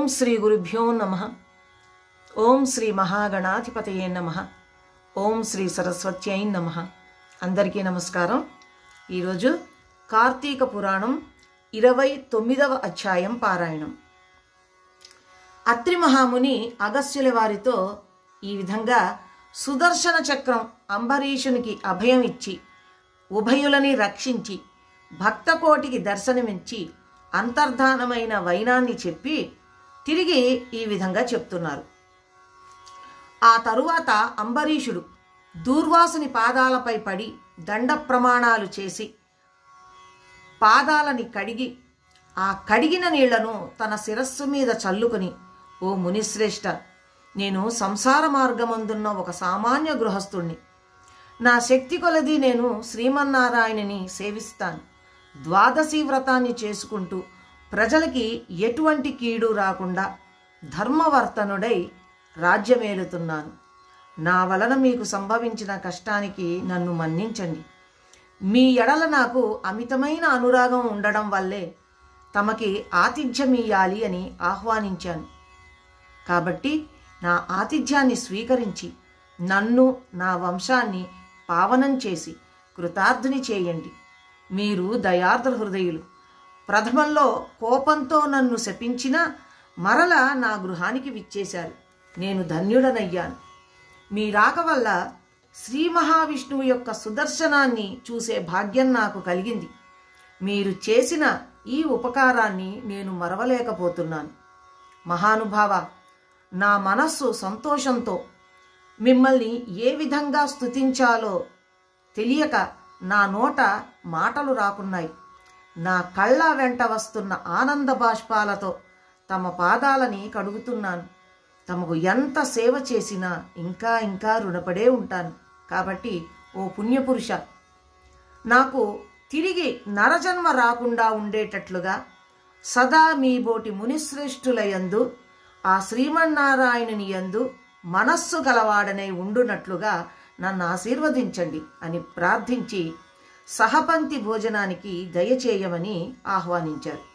శ్రీ గురుభ్యో నమ ఓం శ్రీ మహాగణాధిపతయే నమ ఓం శ్రీ సరస్వత్యై నమ అందరికీ నమస్కారం ఈరోజు కార్తీక పురాణం ఇరవై తొమ్మిదవ అధ్యాయం పారాయణం అత్రి మహాముని అగస్త్యుల వారితో ఈ విధంగా సుదర్శన చక్రం అంబరీషునికి అభయం ఇచ్చి ఉభయులని రక్షించి భక్తకోటికి దర్శనమిచ్చి అంతర్ధానమైన వైనాన్ని చెప్పి తిరిగి ఈ విధంగా చెప్తున్నారు ఆ తరువాత అంబరీషుడు దూర్వాసుని పాదాలపై పడి దండ ప్రమాణాలు చేసి పాదాలని కడిగి ఆ కడిగిన నీళ్లను తన శిరస్సు మీద చల్లుకొని ఓ మునిశ్రేష్ఠ నేను సంసార మార్గమందున్న ఒక సామాన్య గృహస్థుణ్ణి నా శక్తి కొలది నేను శ్రీమన్నారాయణని సేవిస్తాను ద్వాదశి వ్రతాన్ని చేసుకుంటూ ప్రజలకి ఎటువంటి కీడు రాకుండా ధర్మవర్తనుడై రాజ్యమేలుతున్నాను నా వలన మీకు సంభవించిన కష్టానికి నన్ను మన్నించండి మీ ఎడల నాకు అమితమైన అనురాగం ఉండడం వల్లే తమకి ఆతిథ్యమియ్యాలి అని ఆహ్వానించాను కాబట్టి నా ఆతిథ్యాన్ని స్వీకరించి నన్ను నా వంశాన్ని పావనం చేసి కృతార్థుని చేయండి మీరు దయార్ద్ర హృదయులు ప్రథమంలో కోపంతో నన్ను శపించినా మరల నా గృహానికి విచ్చేశారు నేను ధన్యుడనయ్యాను మీ రాక వల్ల శ్రీ మహావిష్ణువు యొక్క సుదర్శనాన్ని చూసే భాగ్యం నాకు కలిగింది మీరు చేసిన ఈ ఉపకారాన్ని నేను మరవలేకపోతున్నాను మహానుభావ నా మనస్సు సంతోషంతో మిమ్మల్ని ఏ విధంగా స్తుతించాలో తెలియక నా నోట మాటలు రాకున్నాయి నా కళ్ళ వెంట వస్తున్న ఆనంద బాష్పాలతో తమ పాదాలని కడుగుతున్నాను తమకు ఎంత సేవ చేసినా ఇంకా ఇంకా రుణపడే ఉంటాను కాబట్టి ఓ పుణ్యపురుష నాకు తిరిగి నరజన్మ రాకుండా ఉండేటట్లుగా సదా మీ బోటి మునిశ్రేష్ఠులయందు ఆ శ్రీమన్నారాయణుని యందు మనస్సు గలవాడనై ఉండునట్లుగా నన్ను ఆశీర్వదించండి అని ప్రార్థించి సహపంక్తి భోజనానికి దయచేయమని ఆహ్వానించారు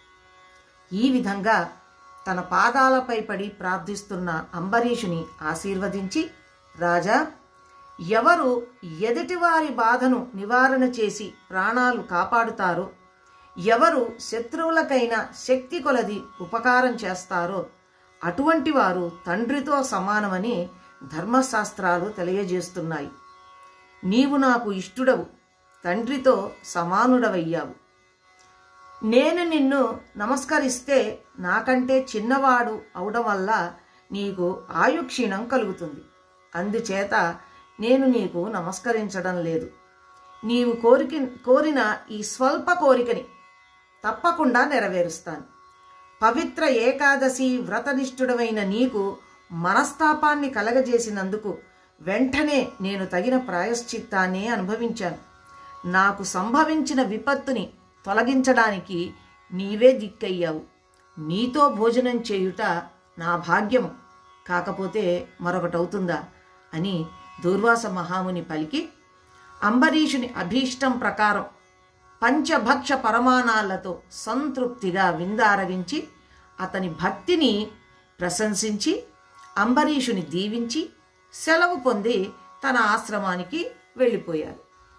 ఈ విధంగా తన పాదాలపై పడి ప్రార్థిస్తున్న అంబరీషుని ఆశీర్వదించి రాజా ఎవరు ఎదుటివారి బాధను నివారణ చేసి ప్రాణాలు కాపాడుతారో ఎవరు శత్రువులకైనా శక్తి కొలది ఉపకారం చేస్తారో అటువంటి వారు తండ్రితో సమానమని ధర్మశాస్త్రాలు తెలియజేస్తున్నాయి నీవు నాకు ఇష్టుడవు తండ్రితో సమానుడవయ్యావు నేను నిన్ను నమస్కరిస్తే నాకంటే చిన్నవాడు అవడం వల్ల నీకు ఆయుక్షీణం కలుగుతుంది అందుచేత నేను నీకు నమస్కరించడం లేదు నీవు కోరిక కోరిన ఈ స్వల్ప కోరికని తప్పకుండా నెరవేరుస్తాను పవిత్ర ఏకాదశి వ్రతనిష్ఠుడమైన నీకు మనస్తాపాన్ని కలగజేసినందుకు వెంటనే నేను తగిన ప్రాయశ్చిత్తాన్ని అనుభవించాను నాకు సంభవించిన విపత్తుని తొలగించడానికి నీవే దిక్కయ్యావు నీతో భోజనం చేయుట నా భాగ్యము కాకపోతే మరొకటవుతుందా అని దూర్వాస మహాముని పలికి అంబరీషుని అభీష్టం ప్రకారం పంచభక్ష పరమాణాలతో సంతృప్తిగా విందారగించి అతని భక్తిని ప్రశంసించి అంబరీషుని దీవించి సెలవు పొంది తన ఆశ్రమానికి వెళ్ళిపోయారు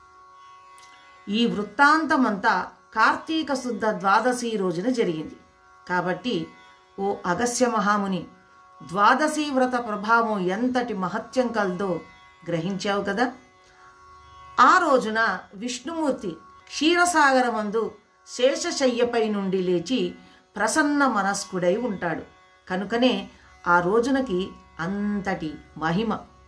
ఈ వృత్తాంతమంతా కార్తీక శుద్ధ ద్వాదశి రోజున జరిగింది కాబట్టి ఓ అగస్య మహాముని ద్వాదశి వ్రత ప్రభావం ఎంతటి మహత్యం కలదో గ్రహించావు కదా ఆ రోజున విష్ణుమూర్తి క్షీరసాగరమందు శేషశయ్యపై నుండి లేచి ప్రసన్న మనస్కుడై ఉంటాడు కనుకనే ఆ రోజునకి అంతటి మహిమ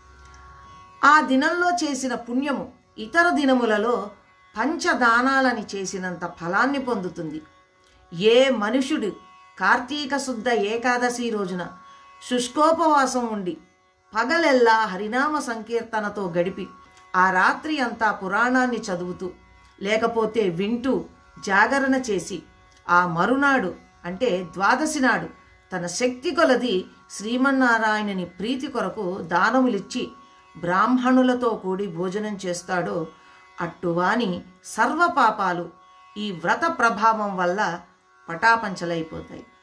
ఆ దినంలో చేసిన పుణ్యము ఇతర దినములలో పంచదానాలని చేసినంత ఫలాన్ని పొందుతుంది ఏ మనుషుడు కార్తీక శుద్ధ ఏకాదశి రోజున శుష్కోపవాసం ఉండి పగలెల్లా హరినామ సంకీర్తనతో గడిపి ఆ రాత్రి అంతా పురాణాన్ని చదువుతూ లేకపోతే వింటూ జాగరణ చేసి ఆ మరునాడు అంటే ద్వాదశి నాడు తన శక్తి కొలది శ్రీమన్నారాయణుని ప్రీతి కొరకు దానములిచ్చి బ్రాహ్మణులతో కూడి భోజనం చేస్తాడో అట్టువాని సర్వపాపాలు ఈ వ్రత ప్రభావం వల్ల పటాపంచలైపోతాయి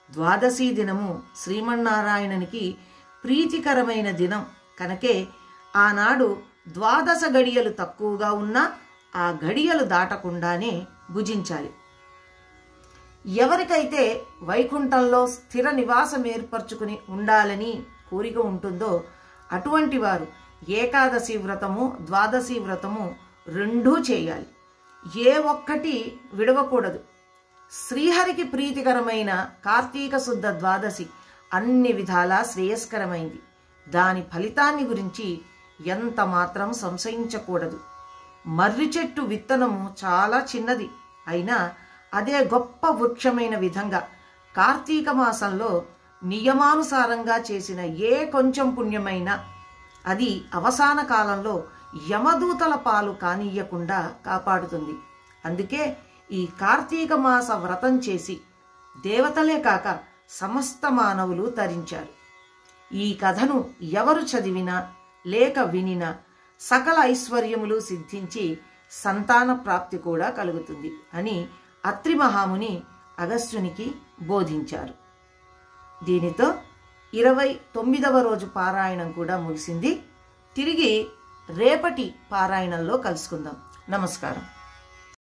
ద్వాదశి దినము శ్రీమన్నారాయణునికి ప్రీతికరమైన దినం కనుకే ఆనాడు ద్వాదశ గడియలు తక్కువగా ఉన్నా ఆ గడియలు దాటకుండానే భుజించాలి ఎవరికైతే వైకుంఠంలో స్థిర నివాసం ఏర్పరచుకుని ఉండాలని కోరిక ఉంటుందో అటువంటి వారు ఏకాదశి వ్రతము ద్వాదశి వ్రతము రెండూ చేయాలి ఏ ఒక్కటి విడవకూడదు శ్రీహరికి ప్రీతికరమైన కార్తీక శుద్ధ ద్వాదశి అన్ని విధాలా శ్రేయస్కరమైంది దాని ఫలితాన్ని గురించి ఎంత మాత్రం సంశయించకూడదు మర్రి చెట్టు విత్తనము చాలా చిన్నది అయినా అదే గొప్ప వృక్షమైన విధంగా కార్తీక మాసంలో నియమానుసారంగా చేసిన ఏ కొంచెం పుణ్యమైనా అది అవసాన కాలంలో యమదూతల పాలు కానియ్యకుండా కాపాడుతుంది అందుకే ఈ కార్తీక మాస వ్రతం చేసి దేవతలే కాక సమస్త మానవులు తరించారు ఈ కథను ఎవరు చదివినా లేక వినినా సకల ఐశ్వర్యములు సిద్ధించి సంతాన ప్రాప్తి కూడా కలుగుతుంది అని అత్రి మహాముని అగస్త్యునికి బోధించారు దీనితో ఇరవై తొమ్మిదవ రోజు పారాయణం కూడా ముగిసింది తిరిగి రేపటి పారాయణంలో కలుసుకుందాం నమస్కారం